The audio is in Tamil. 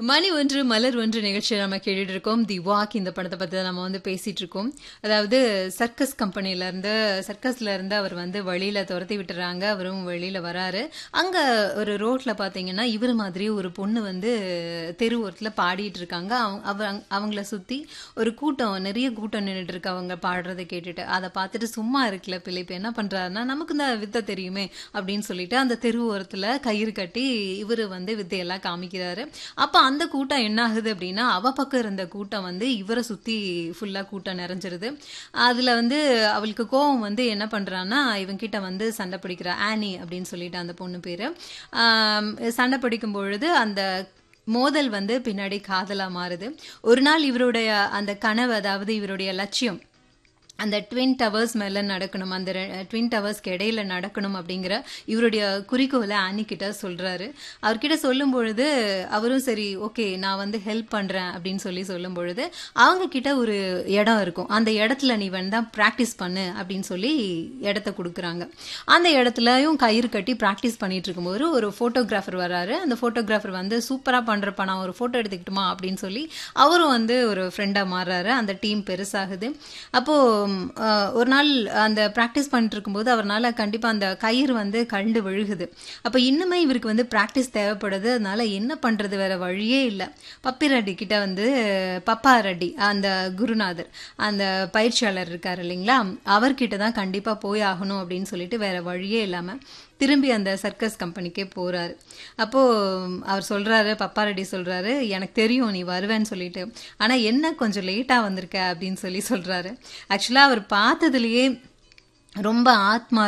மணி ஒன்று மலர் ஒன்று நிகழ்ச்சியை நம்ம கேட்டுட்டு இருக்கோம் தி வாக் இந்த படத்தை பற்றி நம்ம வந்து பேசிட்டு இருக்கோம் அதாவது சர்க்கஸ் கம்பெனில இருந்து சர்க்கஸ்ல இருந்து அவர் வந்து வெளியில துரத்தி விட்டுறாங்க அவரும் வெளியில வராரு அங்க ஒரு ரோட்ல பாத்தீங்கன்னா இவர் மாதிரி ஒரு பொண்ணு வந்து தெரு ஓரத்துல பாடிட்டு இருக்காங்க அவங்க அவ- அவங்கள சுத்தி ஒரு கூட்டம் நிறைய கூட்டம் நின்றுட்டு இருக்கு அவங்க பாடுறதை கேட்டுட்டு அதை பார்த்துட்டு சும்மா இருக்குல்ல பிள்ளைப்பு என்ன பண்றாருன்னா நமக்கு இந்த வித்தை தெரியுமே அப்படின்னு சொல்லிட்டு அந்த தெரு ஓரத்துல கயிறு கட்டி இவர் வந்து வித்தையெல்லாம் காமிக்கிறாரு அப்ப அந்த கூட்டம் என்ன ஆகுது அப்படின்னா அவ பக்கம் இருந்த கூட்டம் வந்து இவரை சுத்தி ஃபுல்லா கூட்டம் நிறைஞ்சிருது அதுல வந்து அவளுக்கு கோவம் வந்து என்ன பண்றான்னா இவன் கிட்ட வந்து சண்டை பிடிக்கிறா ஆனி அப்படின்னு சொல்லிட்டு அந்த பொண்ணு பேரு ஆம், சண்டை பிடிக்கும் பொழுது அந்த மோதல் வந்து பின்னாடி காதலா மாறுது ஒரு நாள் இவருடைய அந்த கனவு அதாவது இவருடைய லட்சியம் அந்த ட்வின் டவர்ஸ் மேல நடக்கணும் அந்த ட்வின் டவர்ஸ்க்கு இடையில நடக்கணும் அப்படிங்கிற இவருடைய குறிக்கோளை ஆனி கிட்ட சொல்றாரு அவர்கிட்ட சொல்லும் பொழுது அவரும் சரி ஓகே நான் வந்து ஹெல்ப் பண்றேன் அப்படின்னு சொல்லி சொல்லும் பொழுது அவங்க கிட்ட ஒரு இடம் இருக்கும் அந்த இடத்துல நீ வேணா ப்ராக்டிஸ் பண்ணு அப்படின்னு சொல்லி இடத்த கொடுக்குறாங்க அந்த இடத்துலயும் கயிறு கட்டி ப்ராக்டிஸ் பண்ணிட்டு இருக்கும்போது ஒரு ஃபோட்டோகிராஃபர் வராரு அந்த ஃபோட்டோகிராஃபர் வந்து சூப்பரா பண்றப்ப நான் ஒரு ஃபோட்டோ எடுத்துக்கிட்டுமா அப்படின்னு சொல்லி அவரும் வந்து ஒரு ஃப்ரெண்டா மாறுறாரு அந்த டீம் பெருசாகுது அப்போ ம், அஹ், ஒரு நாள் அந்த ப்ராக்டிஸ் பண்ணிட்டு இருக்கும்போது அவர்னால கண்டிப்பா அந்த கயிறு வந்து கண்டு விழுகுது அப்ப இன்னுமே இவருக்கு வந்து ப்ராக்டிஸ் தேவைப்படுது அதனால என்ன பண்றது வேற வழியே இல்லை பப்பி ரெட்டி கிட்ட வந்து பப்பா ரெட்டி அந்த குருநாதர் அந்த பயிற்சியாளர் இருக்காரு இல்லைங்களா அவர்கிட்ட தான் கண்டிப்பா போய் ஆகணும் அப்படின்னு சொல்லிட்டு வேற வழியே இல்லாம திரும்பி அந்த சர்க்கஸ் கம்பெனிக்கே போறாரு அப்போ ம், அவர் சொல்றாரு பப்பா ரெட்டி சொல்றாரு எனக்கு தெரியும் நீ வருவேன்னு சொல்லிட்டு ஆனா என்ன கொஞ்சம் லேட்டா வந்திருக்க அப்படின்னு சொல்லி சொல்றாரு ஆக்சுவலா அவர் பார்த்ததுலயே ரொம்ப ஆத்மா